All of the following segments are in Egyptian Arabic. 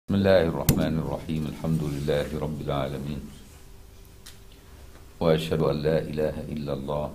بسم الله الرحمن الرحيم الحمد لله رب العالمين وأشهد أن لا إله إلا الله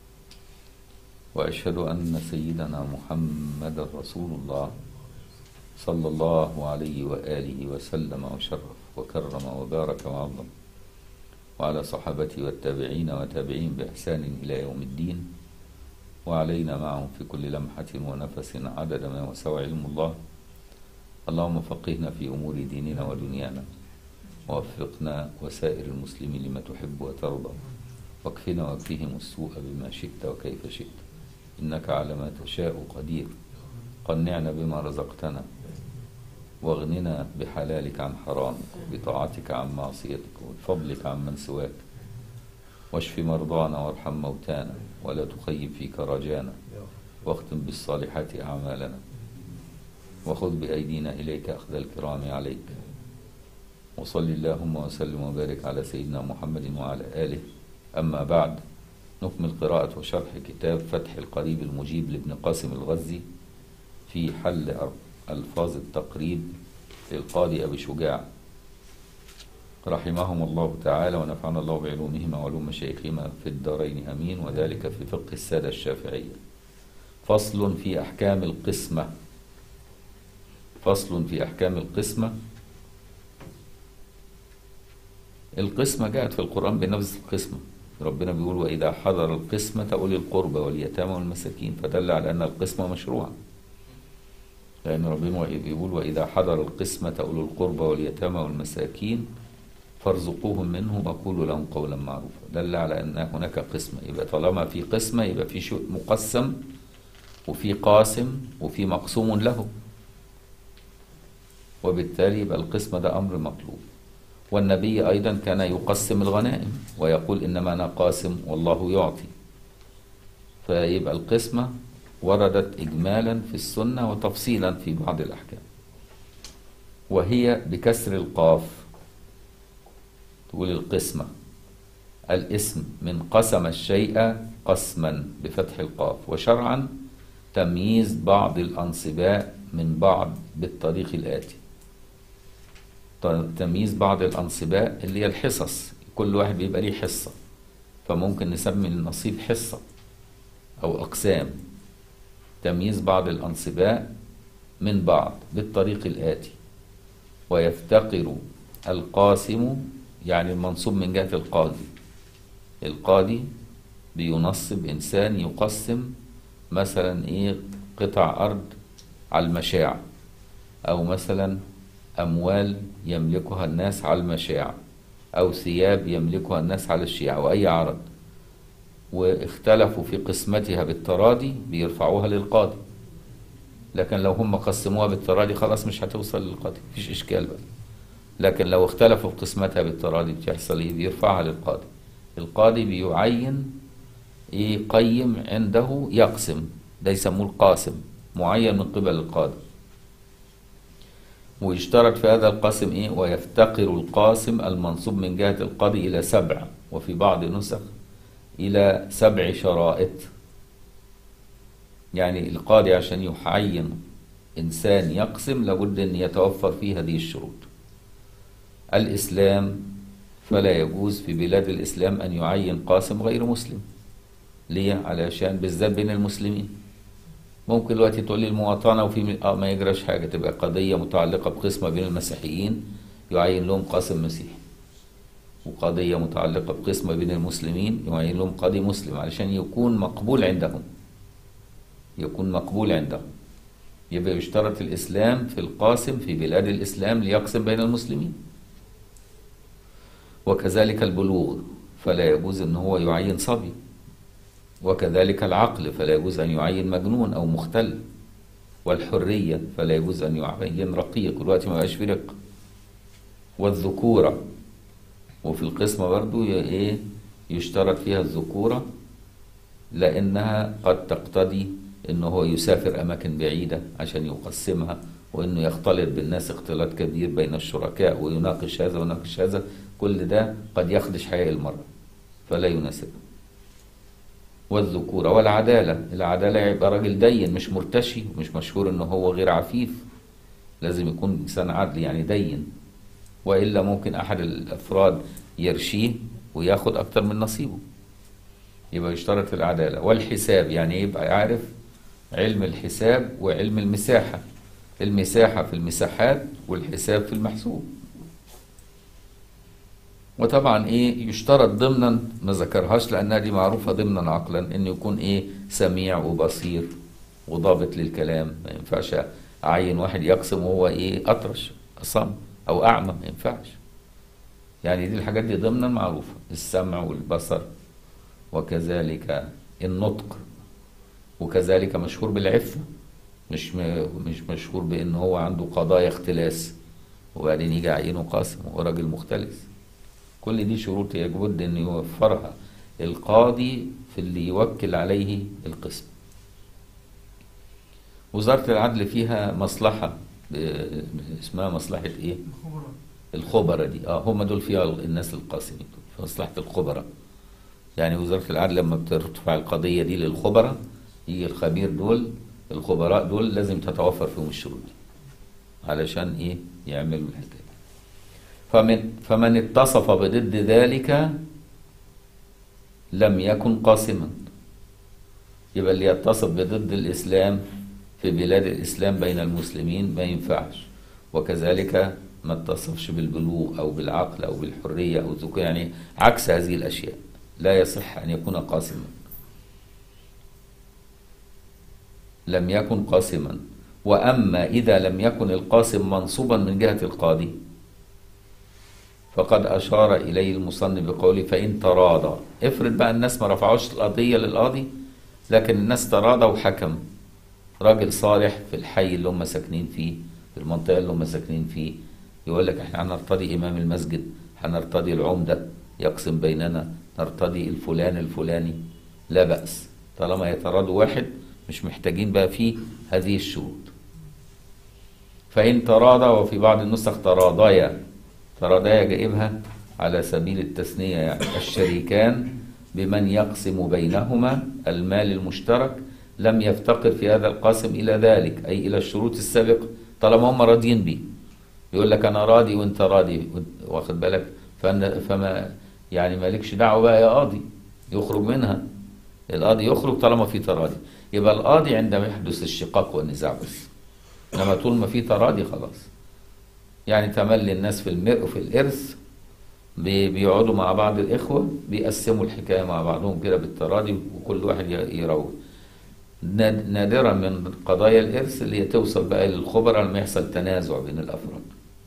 وأشهد أن سيدنا محمد رسول الله صلى الله عليه وآله وسلم وشرف وكرم وبارك وعظم وعلى صحابته والتابعين وتابعين بإحسان إلى يوم الدين وعلينا معهم في كل لمحة ونفس عدد ما وسع علم الله اللهم فقهنا في أمور ديننا ودنيانا ووفقنا وسائر المسلمين لما تحب وترضى واكفنا واكفهم السوء بما شئت وكيف شئت إنك على ما تشاء قدير قنعنا بما رزقتنا واغننا بحلالك عن حرامك بطاعتك عن معصيتك وبفضلك عن من سواك واشف مرضانا وارحم موتانا ولا تخيب فيك رجانا واختم بالصالحات أعمالنا وخذ بأيدينا إليك أخذ الكرام عليك وصل اللهم وسلم وبارك على سيدنا محمد وعلى آله أما بعد نكمل قراءة وشرح كتاب فتح القريب المجيب لابن قاسم الغزي في حل ألفاظ التقريب للقاضي أبي شجاع رحمهم الله تعالى ونفعنا الله بعلومهما وعلوم مشايخهما في الدارين أمين وذلك في فقه السادة الشافعية فصل في أحكام القسمة فصل في أحكام القسمة القسمة جاءت في القرآن بنفس القسمة ربنا بيقول وإذا حضر القسمة أولي القربى واليتامى والمساكين فدل على أن القسمة مشروعة لأن ربنا بيقول وإذا حضر القسمة أولي القربى واليتامى والمساكين فارزقوهم منه وقولوا لهم قولا معروفا دل على أن هناك قسمة يبقى طالما في قسمة يبقى في شيء مقسم وفي قاسم وفي مقسوم له وبالتالي يبقى القسمة ده أمر مطلوب والنبي أيضا كان يقسم الغنائم ويقول إنما أنا قاسم والله يعطي فيبقى القسمة وردت إجمالا في السنة وتفصيلا في بعض الأحكام وهي بكسر القاف تقول القسمة الاسم من قسم الشيء قسما بفتح القاف وشرعا تمييز بعض الأنصباء من بعض بالطريق الآتي تمييز بعض الأنصباء اللي هي الحصص كل واحد بيبقى ليه حصة فممكن نسمي النصيب حصة أو أقسام تمييز بعض الأنصباء من بعض بالطريق الآتي ويفتقر القاسم يعني المنصوب من جهة القاضي القاضي بينصب إنسان يقسم مثلا إيه قطع أرض على المشاع أو مثلا أموال يملكها الناس على المشاع أو ثياب يملكها الناس على الشيع أو أي عرض واختلفوا في قسمتها بالتراضي بيرفعوها للقاضي لكن لو هم قسموها بالتراضي خلاص مش هتوصل للقاضي مفيش إشكال بقى لكن لو اختلفوا في قسمتها بالتراضي بتحصل إيه بيرفعها للقاضي القاضي بيعين يقيم عنده يقسم ده يسموه القاسم معين من قبل القاضي ويشترط في هذا القاسم ايه ويفتقر القاسم المنصوب من جهة القاضي إلى سبع وفي بعض نسخ إلى سبع شرائط يعني القاضي عشان يعين إنسان يقسم لابد أن يتوفر فيه هذه الشروط الإسلام فلا يجوز في بلاد الإسلام أن يعين قاسم غير مسلم ليه؟ علشان بالذات بين المسلمين ممكن دلوقتي تقول لي المواطنة وفي آه ما يجراش حاجة تبقى قضية متعلقة بقسمة بين المسيحيين يعين لهم قاسم مسيحي وقضية متعلقة بقسمة بين المسلمين يعين لهم قاضي مسلم علشان يكون مقبول عندهم يكون مقبول عندهم يبقى يشترط الإسلام في القاسم في بلاد الإسلام ليقسم بين المسلمين وكذلك البلوغ فلا يجوز أن هو يعين صبي وكذلك العقل فلا يجوز أن يعين مجنون أو مختل والحرية فلا يجوز أن يعين رقيق دلوقتي ما بقاش في رق والذكورة وفي القسمة برضو إيه يشترط فيها الذكورة لأنها قد تقتضي أنه هو يسافر أماكن بعيدة عشان يقسمها وأنه يختلط بالناس اختلاط كبير بين الشركاء ويناقش هذا ويناقش هذا كل ده قد يخدش حياء المرأة فلا يناسبه والذكورة والعدالة العدالة يبقى راجل دين مش مرتشي مش مشهور ان هو غير عفيف لازم يكون إنسان عدل يعني دين وإلا ممكن أحد الأفراد يرشيه وياخد أكتر من نصيبه يبقى يشترط العدالة والحساب يعني يبقى عارف علم الحساب وعلم المساحة المساحة في المساحات والحساب في المحسوب وطبعا ايه يشترط ضمنا ما ذكرهاش لانها دي معروفه ضمنا عقلا انه يكون ايه سميع وبصير وضابط للكلام ما ينفعش اعين واحد يقسم وهو ايه اطرش اصم او اعمى ما ينفعش يعني دي الحاجات دي ضمنا معروفه السمع والبصر وكذلك النطق وكذلك مشهور بالعفه مش م- مش مشهور بان هو عنده قضايا اختلاس وبعدين يجي عينه قاسم وهو راجل مختلس كل دي شروط يجب ان يوفرها القاضي في اللي يوكل عليه القسم وزارة العدل فيها مصلحة ب- اسمها مصلحة ايه الخبراء دي اه هم دول فيها الناس القاسمين دول في مصلحة الخبراء يعني وزارة العدل لما بترفع القضية دي للخبراء يجي الخبير دول الخبراء دول لازم تتوفر فيهم الشروط دي علشان ايه يعملوا الحكاية فمن فمن اتصف بضد ذلك لم يكن قاسما يبقى اللي يتصف بضد الإسلام في بلاد الإسلام بين المسلمين ما ينفعش وكذلك ما اتصفش بالبلوغ أو بالعقل أو بالحرية أو الذكور يعني عكس هذه الأشياء لا يصح أن يكون قاسما لم يكن قاسما وأما إذا لم يكن القاسم منصوبا من جهة القاضي فقد أشار إليه المصنف بقوله فإن تراضى افرض بقى الناس ما رفعوش القضية للقاضي لكن الناس تراضى وحكم راجل صالح في الحي اللي هم ساكنين فيه في المنطقة اللي هم ساكنين فيه يقول لك احنا هنرتضي إمام المسجد هنرتضي العمدة يقسم بيننا نرتضي الفلان الفلاني لا بأس طالما يتراضوا واحد مش محتاجين بقى فيه هذه الشروط فإن تراضى وفي بعض النسخ تراضيا تراضيا جايبها على سبيل التثنية يعني الشريكان بمن يقسم بينهما المال المشترك لم يفتقر في هذا القاسم إلى ذلك أي إلى الشروط السابقة طالما هم راضيين بيه يقول لك أنا راضي وأنت راضي واخد بالك فأنا فما يعني مالكش دعوة بقى يا قاضي يخرج منها القاضي يخرج طالما في تراضي يبقى القاضي عندما يحدث الشقاق والنزاع بس انما طول ما في تراضي خلاص يعني تملي الناس في المرء في الارث بي- بيقعدوا مع بعض الاخوه بيقسموا الحكايه مع بعضهم كده بالتراضي وكل واحد ي- يروح ناد- نادرا من قضايا الارث اللي هي توصل بقى للخبراء لما يحصل تنازع بين الافراد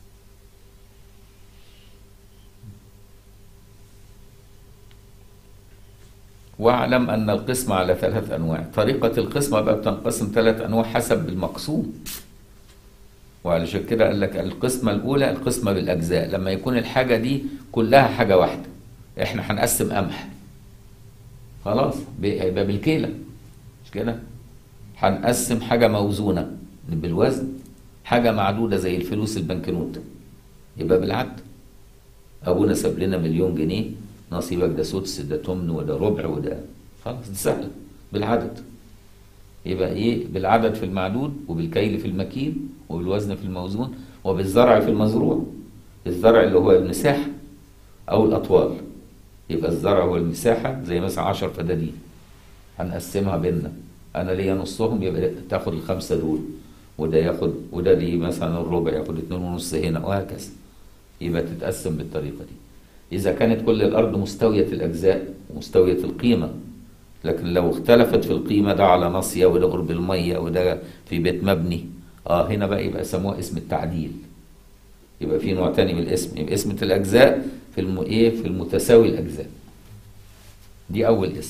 واعلم ان القسم على ثلاث انواع طريقه القسمه بقى بتنقسم ثلاث انواع حسب المقسوم وعلشان كده قال لك القسمه الاولى القسمه بالاجزاء لما يكون الحاجه دي كلها حاجه واحده احنا هنقسم قمح خلاص هيبقى بالكيله مش كده هنقسم حاجه موزونه بالوزن حاجه معدوده زي الفلوس البنكنوت يبقى بالعد ابونا ساب لنا مليون جنيه نصيبك ده سدس ده تمن وده ربع وده خلاص دي سهله بالعدد يبقى ايه بالعدد في المعدود وبالكيل في المكيل وبالوزن في الموزون وبالزرع في المزروع الزرع اللي هو المساحه او الاطوال يبقى الزرع هو المساحه زي مثلا 10 فدادين هنقسمها بينا انا ليا نصهم يبقى تاخد الخمسه دول وده ياخد وده ليه مثلا الربع ياخد اتنين ونص هنا وهكذا يبقى تتقسم بالطريقه دي إذا كانت كل الأرض مستوية الأجزاء ومستوية القيمة لكن لو اختلفت في القيمة ده على ناصية وده قرب المية وده في بيت مبني اه هنا بقى يبقى يسموها اسم التعديل يبقى في نوع تاني من الاسم يبقى اسمة الأجزاء في الم... إيه في المتساوي الأجزاء دي أول اسم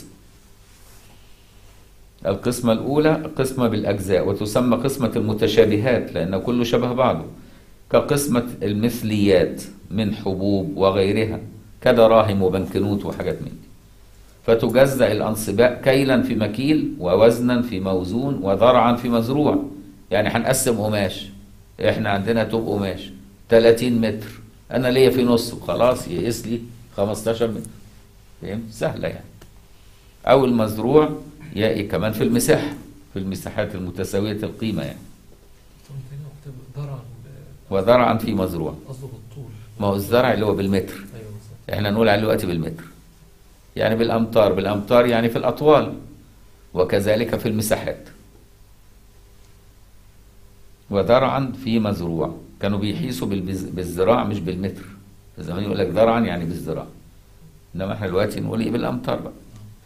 القسمة الأولى قسمة بالأجزاء وتسمى قسمة المتشابهات لأن كله شبه بعضه كقسمة المثليات من حبوب وغيرها كدراهم وبنكنوت وحاجات من دي فتجزأ الأنصباء كيلا في مكيل ووزنا في موزون وذرعا في مزروع يعني هنقسم قماش احنا عندنا توب قماش 30 متر انا ليا في نصه خلاص يقيس لي 15 متر فاهم سهله يعني او المزروع يا كمان في المساحه في المساحات المتساويه القيمه يعني ثم تاني وقت ضرع وذرعا في مزروع قصده بالطول ما هو الزرع اللي هو بالمتر ايوه بالظبط احنا نقول عليه دلوقتي بالمتر يعني بالامتار بالامتار يعني في الاطوال وكذلك في المساحات وذرعا في مزروع كانوا بيحيسوا بالبز- بالذراع مش بالمتر زمان يقول لك ذرعا يعني بالذراع انما احنا دلوقتي نقول ايه بالامتار بقى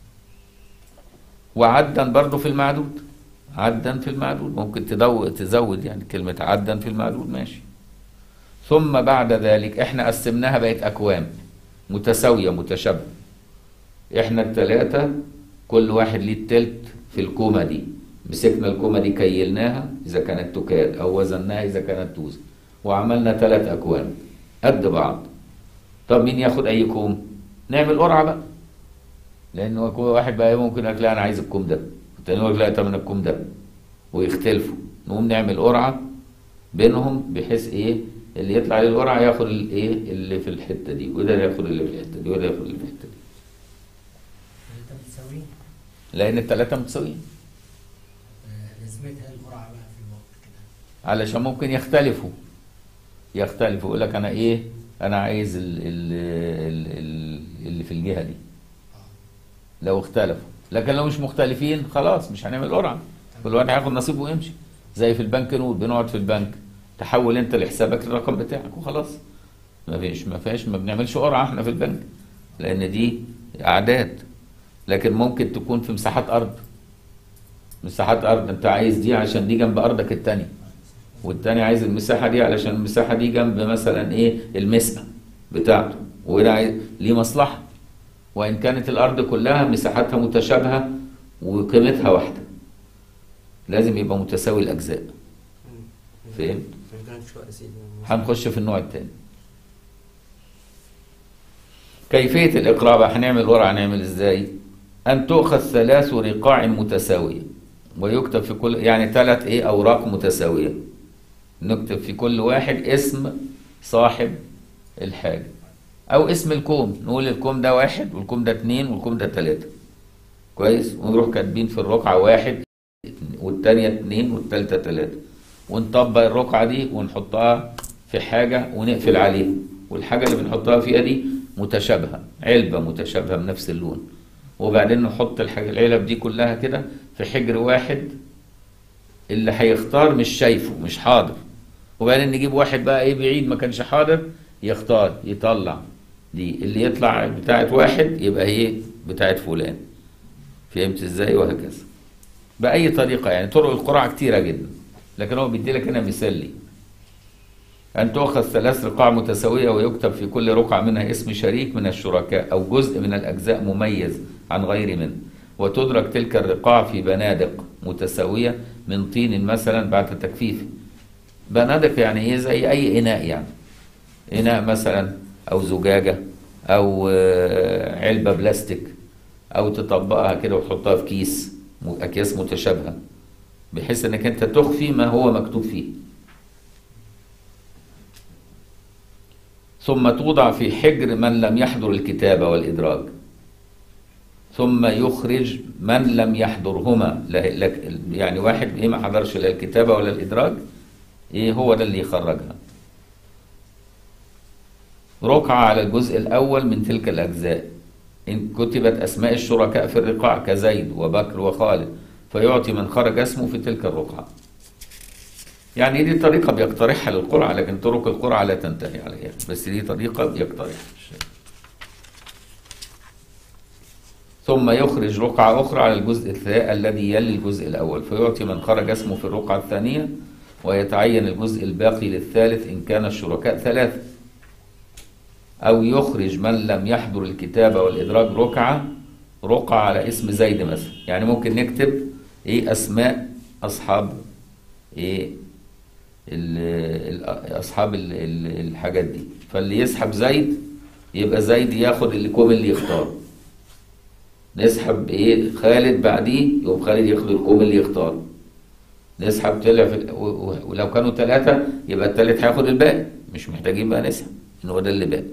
وعدا برضه في المعدود عدا في المعدود ممكن تدو تزود يعني كلمة عدا في المعدود ماشي ثم بعد ذلك احنا قسمناها بقت اكوام متساوية متشابهة احنا التلاتة كل واحد ليه التلت في الكومة دي مسكنا الكومة دي كيلناها اذا كانت تكاد او وزناها اذا كانت توزن وعملنا تلات اكوام قد بعض طب مين ياخد اي كوم نعمل قرعة بقى لان كل واحد بقى ممكن يقول لك لا انا عايز الكوم ده والتاني يقول لك لا طب انا الكوم ده ويختلفوا نقوم نعمل قرعة بينهم بحيث ايه اللي يطلع عليه القرعة ياخد الايه اللي في الحتة دي وده ياخد اللي في الحتة دي وده ياخد اللي في الحتة دي انت بتساويه لان التلاتة متساويين آه، لازمتها القرعه بقى في الوقت كده علشان ممكن يختلفوا يختلفوا يقول لك انا ايه انا عايز ال ال ال ال اللي في الجهة دي اه لو اختلفوا لكن لو مش مختلفين خلاص مش هنعمل قرعه كل واحد هياخد نصيبه ويمشي زي في البنك نقول بنقعد في البنك تحول انت لحسابك الرقم بتاعك وخلاص ما فيش ما فيش ما بنعملش قرعه احنا في البنك لان دي اعداد لكن ممكن تكون في مساحات ارض مساحات ارض انت عايز دي عشان دي جنب ارضك التاني والتاني عايز المساحه دي علشان المساحه دي جنب مثلا ايه المسقى بتاعته وهنا عايز ليه مصلحه وإن كانت الأرض كلها مساحتها متشابهة وقيمتها واحدة لازم يبقى متساوي الأجزاء فهمت؟ كان شو أسيد هنخش في النوع الثاني كيفية الإقراء بقى هنعمل ورقة هنعمل إزاي؟ أن تؤخذ ثلاث رقاع متساوية ويكتب في كل يعني ثلاث إيه أوراق متساوية نكتب في كل واحد اسم صاحب الحاجة أو اسم الكوم نقول الكوم ده واحد والكوم ده اتنين والكوم ده تلاتة كويس ونروح كاتبين في الرقعة واحد والتانية اتنين والتالتة تلاتة ونطبق الرقعة دي ونحطها في حاجة ونقفل عليها والحاجة اللي بنحطها فيها دي متشابهة علبة متشابهة بنفس اللون وبعدين نحط الحاجة العلب دي كلها كده في حجر واحد اللي هيختار مش شايفه مش حاضر وبعدين نجيب واحد بقى ايه بعيد ما كانش حاضر يختار يطلع دي اللي يطلع بتاعت واحد يبقى هي بتاعت فلان فهمت ازاي وهكذا بأي طريقة يعني طرق القرعة كتيرة جدا لكن هو بيدي لك هنا مثال لي أن تؤخذ ثلاث رقاع متساوية ويكتب في كل رقعة منها اسم شريك من الشركاء أو جزء من الأجزاء مميز عن غير منه وتدرك تلك الرقاع في بنادق متساوية من طين مثلا بعد تكفيفه بنادق يعني ايه زي أي إناء يعني إناء مثلا أو زجاجة أو آه، علبة بلاستيك أو تطبقها كده وتحطها في كيس م- أكياس متشابهة بحيث إنك أنت تخفي ما هو مكتوب فيه ثم توضع في حجر من لم يحضر الكتابة والإدراج ثم يخرج من لم يحضرهما لا- لا- يعني واحد ايه ما حضرش لا الكتابة ولا الإدراج ايه هو ده اللي يخرجها رقعة على الجزء الأول من تلك الأجزاء إن كتبت أسماء الشركاء في الرقاع كزيد وبكر وخالد فيعطي من خرج اسمه في تلك الرقعة يعني دي طريقة بيقترحها للقرعة لكن طرق القرعة لا تنتهي عليها بس دي طريقة بيقترحها الشيخ. ثم يخرج رقعة أخرى على الجزء الثاني الذي يلي الجزء الأول فيعطي من خرج اسمه في الرقعة الثانية ويتعين الجزء الباقي للثالث إن كان الشركاء ثلاثة أو يخرج من لم يحضر الكتابة والإدراج رقعة رقعة على اسم زيد مثلا يعني ممكن نكتب إيه أسماء أصحاب إيه ال- ال- أصحاب ال- ال- الحاجات دي فاللي يسحب زيد يبقى زيد ياخد الكوم اللي يختاره نسحب ايه خالد بعديه يقوم خالد ياخد الكوم اللي يختاره نسحب طلع في ال- و- و- ولو كانوا ثلاثة يبقى الثالث هياخد الباقي مش محتاجين بقى نسحب ان هو ده اللي باقي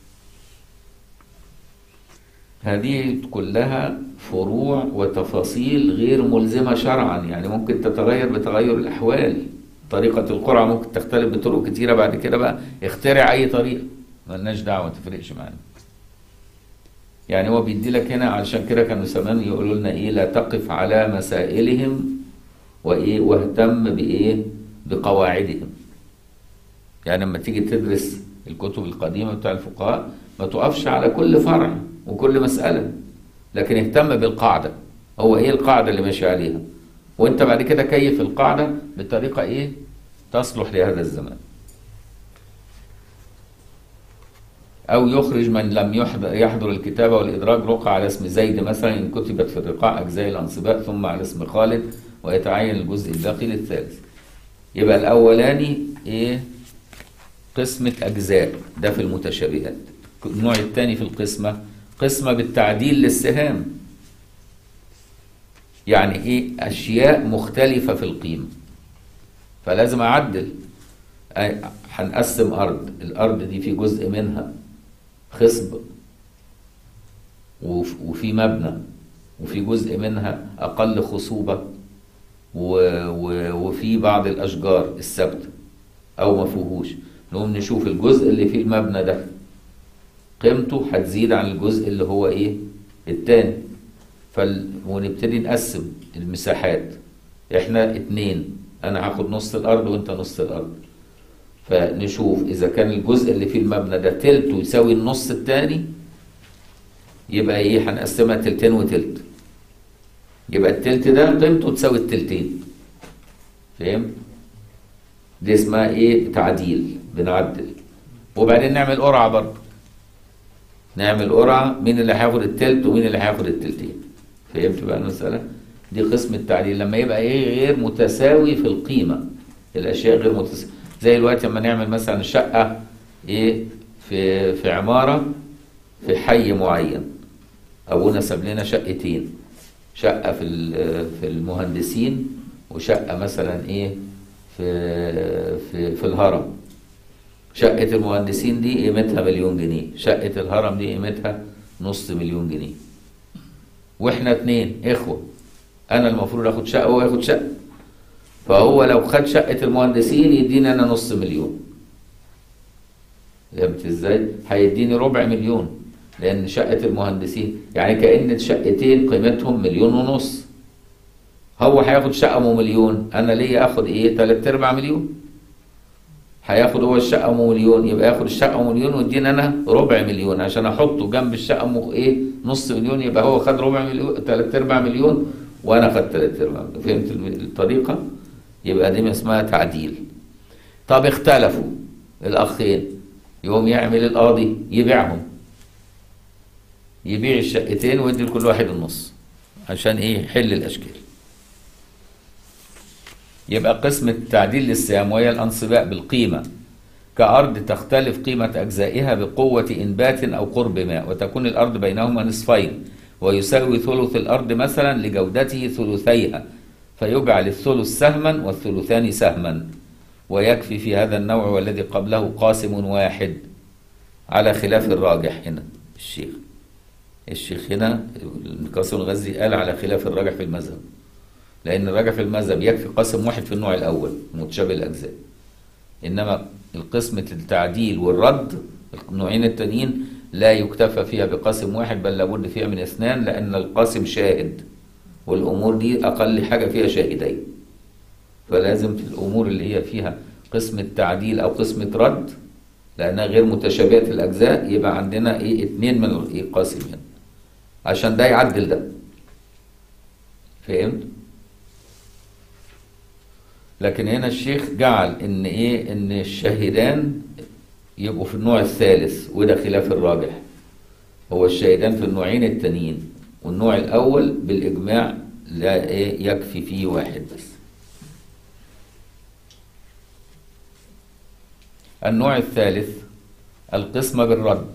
هذه كلها فروع وتفاصيل غير ملزمة شرعا يعني ممكن تتغير بتغير الأحوال طريقة القرعة ممكن تختلف بطرق كتيرة بعد كده بقى اخترع أي طريقة ملناش دعوة ما تفرقش معانا يعني هو بيدي لك هنا علشان كده كانوا زمان يقولوا لنا ايه لا تقف على مسائلهم وايه واهتم بايه بقواعدهم يعني لما تيجي تدرس الكتب القديمة بتاع الفقهاء ما تقفش على كل فرع وكل مسألة لكن اهتم بالقاعدة هو ايه القاعدة اللي ماشي عليها وانت بعد كده كيف القاعدة بطريقة ايه تصلح لهذا الزمان أو يخرج من لم يحضر, يحضر الكتابة والإدراج رقعة على اسم زيد مثلا إن كتبت في الرقاع أجزاء الأنصباء ثم على اسم خالد ويتعين الجزء الباقي للثالث يبقى الأولاني إيه قسمة أجزاء ده في المتشابهات النوع الثاني في القسمة قسمة بالتعديل للسهام يعني إيه أشياء مختلفة في القيمة فلازم أعدل أي- هنقسم أرض الأرض دي في جزء منها خصب وف- وفي مبنى وفي جزء منها أقل خصوبة و- و- وفي بعض الأشجار الثابتة أو ما فيهوش نقوم نشوف الجزء اللي فيه المبنى ده قيمته هتزيد عن الجزء اللي هو إيه التاني فال... ونبتدي نقسم المساحات احنا اتنين انا هاخد نص الارض وانت نص الارض فنشوف اذا كان الجزء اللي فيه المبنى ده تلته يساوي النص التاني يبقى ايه هنقسمها تلتين وتلت يبقى التلت ده قيمته تساوي التلتين فهمت دي اسمها ايه تعديل بنعدل وبعدين نعمل قرعه برضه نعمل قرعه مين اللي هياخد التلت ومين اللي هياخد التلتين فهمت بقى المساله دي قسم التعديل لما يبقى ايه غير متساوي في القيمه الاشياء غير متساويه زي الوقت لما نعمل مثلا شقه ايه في في عماره في حي معين ابونا ساب لنا شقتين شقه في ال- في المهندسين وشقه مثلا ايه في في في الهرم شقة المهندسين دي قيمتها مليون جنيه شقة الهرم دي قيمتها نص مليون جنيه واحنا اتنين اخوة انا المفروض اخد شقة وهو ياخد شقة فهو لو خد شقة المهندسين يديني انا نص مليون فهمت ازاي؟ هيديني ربع مليون لان شقة المهندسين يعني كأن الشقتين قيمتهم مليون ونص هو هياخد شقة ام مليون انا ليا اخد ايه تلات ارباع مليون هياخد هو الشقة ام مليون يبقى ياخد الشقة ام مليون ويديني انا ربع مليون عشان احطه جنب الشقة ام ايه نص مليون يبقى هو خد ربع مليون تلات ارباع مليون وانا خدت تلات ارباع مليون فهمت الطريقة؟ يبقى دي اسمها تعديل طب اختلفوا الاخين يقوم يعمل القاضي يبيعهم يبيع الشقتين ويدي لكل واحد النص عشان ايه يحل الاشكال يبقى قسم التعديل للسهام وهي الانصباء بالقيمه كأرض تختلف قيمة أجزائها بقوة إنبات أو قرب ماء وتكون الأرض بينهما نصفين ويساوي ثلث الأرض مثلا لجودته ثلثيها فيجعل الثلث سهما والثلثان سهما ويكفي في هذا النوع والذي قبله قاسم واحد على خلاف الراجح هنا الشيخ الشيخ هنا القاسم الغزي قال على خلاف الراجح في المذهب لأن الراجح في المذهب يكفي قاسم واحد في النوع الأول متشابه الأجزاء إنما القسمة التعديل والرد النوعين التانيين لا يكتفى فيها بقاسم واحد بل لابد فيها من اثنان لأن القاسم شاهد والأمور دي أقل حاجة فيها شاهدين فلازم في الأمور اللي هي فيها قسمة تعديل أو قسمة رد لأنها غير متشابهة الأجزاء يبقى عندنا إيه اتنين من القاسمين عشان ده يعدل ده فهمت؟ لكن هنا الشيخ جعل ان ايه ان الشاهدان يبقوا في النوع الثالث وده خلاف الراجح هو الشاهدان في النوعين التانيين والنوع الاول بالاجماع لا ايه يكفي فيه واحد بس النوع الثالث القسمة بالرد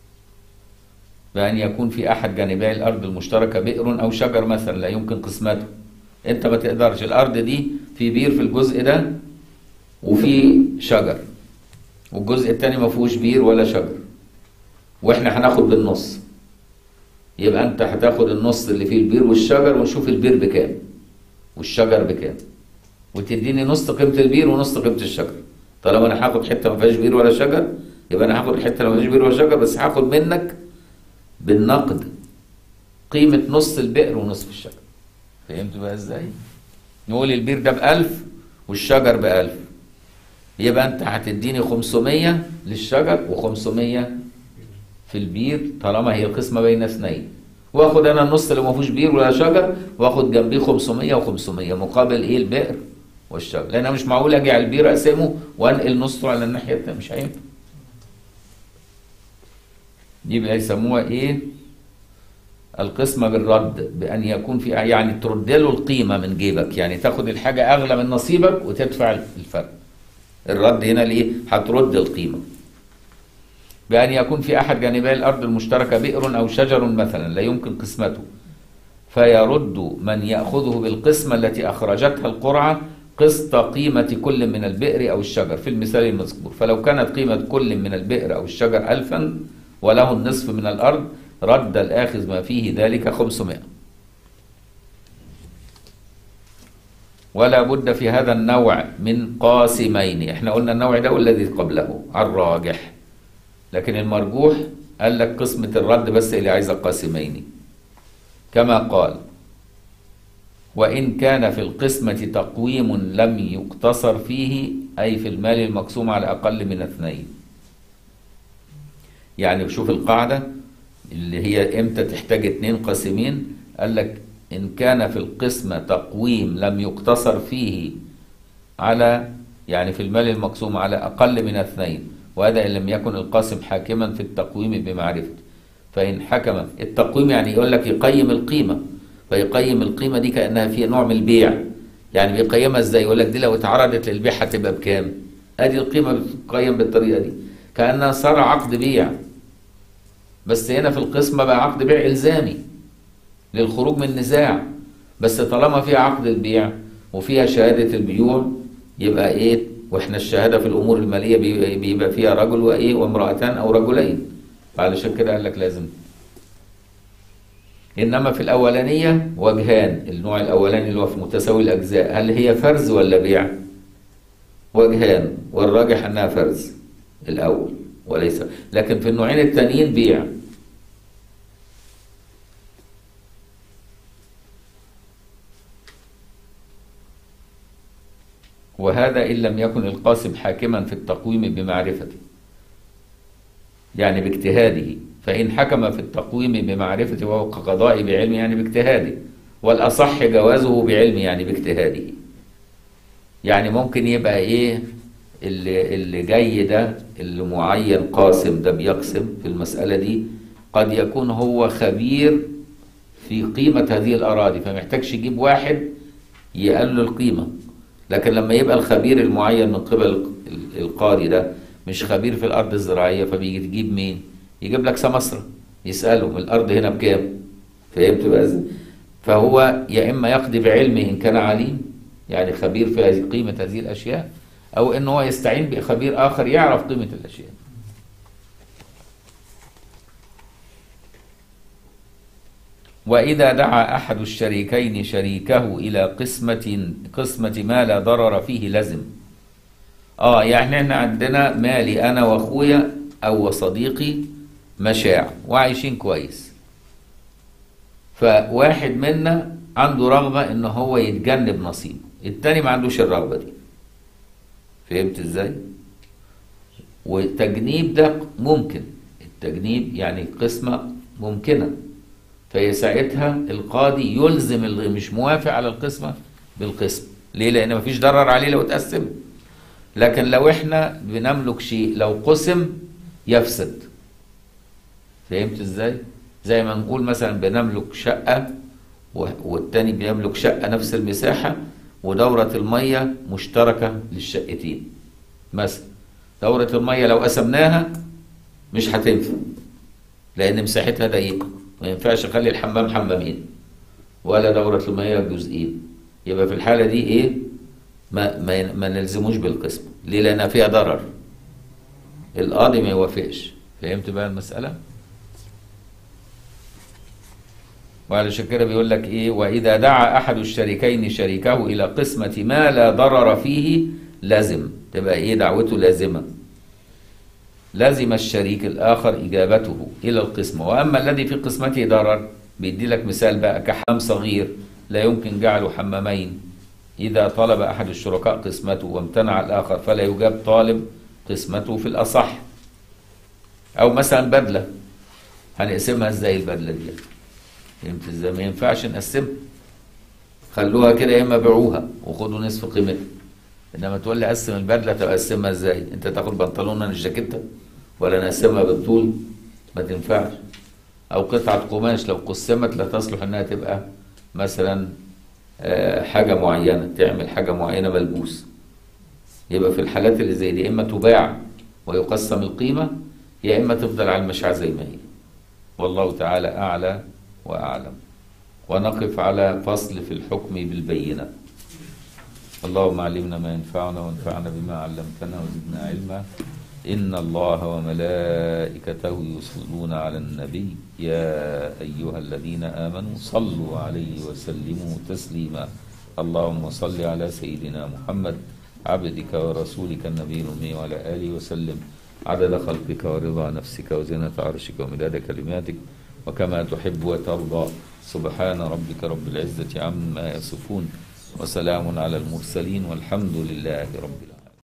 بأن يكون في أحد جانبي الأرض المشتركة بئر أو شجر مثلا لا يمكن قسمته أنت ما تقدرش الأرض دي في بير في الجزء ده وفي شجر والجزء التاني ما فيهوش بير ولا شجر واحنا هناخد بالنص يبقى انت هتاخد النص اللي فيه البير والشجر ونشوف البير بكام والشجر بكام وتديني نص قيمة البير ونص قيمة الشجر طالما انا هاخد حتة ما فيهاش بير ولا شجر يبقى انا هاخد الحتة اللي ما فيهاش بير ولا شجر بس هاخد منك بالنقد قيمة نص البئر ونصف الشجر فهمت بقى ازاي؟ نقول البير ده بألف والشجر بألف يبقى انت هتديني 500 للشجر و500 في البير طالما هي القسمة بين اثنين واخد انا النص اللي ما فيهوش بير ولا شجر واخد جنبيه 500 و500 مقابل ايه البئر والشجر لان انا مش معقول اجي على البير اقسمه وانقل نصه على الناحيه الثانيه مش هينفع دي بقى يسموها ايه القسمة بالرد بأن يكون في يعني ترد له القيمة من جيبك يعني تاخد الحاجة أغلى من نصيبك وتدفع الفرق الرد هنا ليه هترد القيمة بأن يكون في أحد جانبي الأرض المشتركة بئر أو شجر مثلا لا يمكن قسمته فيرد من يأخذه بالقسمة التي أخرجتها القرعة قسط قيمة كل من البئر أو الشجر في المثال المذكور فلو كانت قيمة كل من البئر أو الشجر ألفا وله النصف من الأرض رد الآخذ ما فيه ذلك خمسمائة ولا بد في هذا النوع من قاسمين احنا قلنا النوع ده والذي قبله الراجح لكن المرجوح قال لك قسمة الرد بس اللي عايزة قاسمين كما قال وإن كان في القسمة تقويم لم يقتصر فيه أي في المال المقسوم على أقل من اثنين يعني بشوف القاعدة اللي هي امتى تحتاج اتنين قاسمين قال لك ان كان في القسمة تقويم لم يقتصر فيه على يعني في المال المقسوم على اقل من اثنين وهذا ان لم يكن القاسم حاكما في التقويم بمعرفته فان حكم التقويم يعني يقول لك يقيم القيمة فيقيم القيمة دي كأنها في نوع من البيع يعني بيقيمها ازاي يقول لك دي لو اتعرضت للبيع هتبقى بكام ادي القيمة بتقيم بالطريقة دي كأنها صار عقد بيع بس هنا في القسمة بقى عقد بيع إلزامي للخروج من نزاع بس طالما فيها عقد البيع وفيها شهادة البيوع يبقى إيه وإحنا الشهادة في الأمور المالية بيبقى فيها رجل وإيه وامرأتان أو رجلين علشان كده قال لك لازم إنما في الأولانية وجهان النوع الأولاني اللي هو في متساوي الأجزاء هل هي فرز ولا بيع؟ وجهان والراجح أنها فرز الأول وليس لكن في النوعين التانيين بيع وهذا إن لم يكن القاسم حاكما في التقويم بمعرفته يعني باجتهاده فإن حكم في التقويم بمعرفته وهو كقضاء بعلم يعني باجتهاده والأصح جوازه بعلم يعني باجتهاده يعني ممكن يبقى إيه اللي, اللي جاي ده اللي معين قاسم ده بيقسم في المسألة دي قد يكون هو خبير في قيمة هذه الأراضي فمحتاجش يجيب واحد يقلل القيمة لكن لما يبقى الخبير المعين من قبل القاضي ده مش خبير في الأرض الزراعية فبيجي تجيب مين يجيب لك سمسرة يسأله الأرض هنا بكام فهمت بقى ازاي فهو يا إما يقضي بعلمه إن كان عليم يعني خبير في هذه قيمة هذه الأشياء أو إن هو يستعين بخبير آخر يعرف قيمة الأشياء وإذا دعا أحد الشريكين شريكه إلى قسمة قسمة ما لا ضرر فيه لزم آه يعني إحنا عندنا مالي أنا وأخويا أو صديقي مشاع وعايشين كويس فواحد منا عنده رغبة إن هو يتجنب نصيبه التاني ما عندوش الرغبة دي فهمت ازاي والتجنيب ده ممكن التجنيب يعني قسمة ممكنة فهي ساعتها القاضي يلزم اللي مش موافق على القسمة بالقسم ليه لان مفيش ضرر عليه لو اتقسم لكن لو احنا بنملك شيء لو قسم يفسد فهمت ازاي زي ما نقول مثلا بنملك شقة والتاني بيملك شقة نفس المساحة ودورة المية مشتركة للشقتين مثلا دورة المية لو قسمناها مش هتنفع لأن مساحتها ضيقة ما ينفعش أخلي الحمام حمامين ولا دورة المية جزئين يبقى في الحالة دي إيه ما, ما, ما نلزموش بالقسم ليه لأنها فيها ضرر القاضي ما يوافقش فهمت بقى المسألة وعلشان كده بيقول لك ايه واذا دعا احد الشريكين شريكه الى قسمه ما لا ضرر فيه لازم تبقى ايه دعوته لازمه لازم الشريك الاخر اجابته الى القسمه واما الذي في قسمته ضرر بيدي لك مثال بقى كحمام صغير لا يمكن جعله حمامين اذا طلب احد الشركاء قسمته وامتنع الاخر فلا يجاب طالب قسمته في الاصح او مثلا بدله هنقسمها ازاي البدله دي فهمت ازاي ما ينفعش نقسمها خلوها كده يا اما بيعوها وخدوا نصف قيمتها انما تقول لي قسم البدله طب اقسمها ازاي انت تاخد بنطلون انا الجاكيته ولا نقسمها بالطول ما تنفعش او قطعه قماش لو قسمت لا تصلح انها تبقى مثلا آه، حاجه معينه تعمل حاجه معينه ملبوس يبقى في الحالات اللي زي دي اما تباع ويقسم القيمه يا اما تفضل على المشاع زي ما هي والله تعالى اعلى واعلم ونقف على فصل في الحكم بالبينه اللهم علمنا ما ينفعنا وانفعنا بما علمتنا وزدنا علما إن الله وملائكته يصلون على النبي يا أيها الذين آمنوا صلوا عليه وسلموا تسليما اللهم صل على سيدنا محمد عبدك ورسولك النبي الأمي وعلى آله وسلم عدد خلقك ورضا نفسك وزنة عرشك ومداد كلماتك وكما تحب وترضى سبحان ربك رب العزة عما يصفون وسلام على المرسلين والحمد لله رب العالمين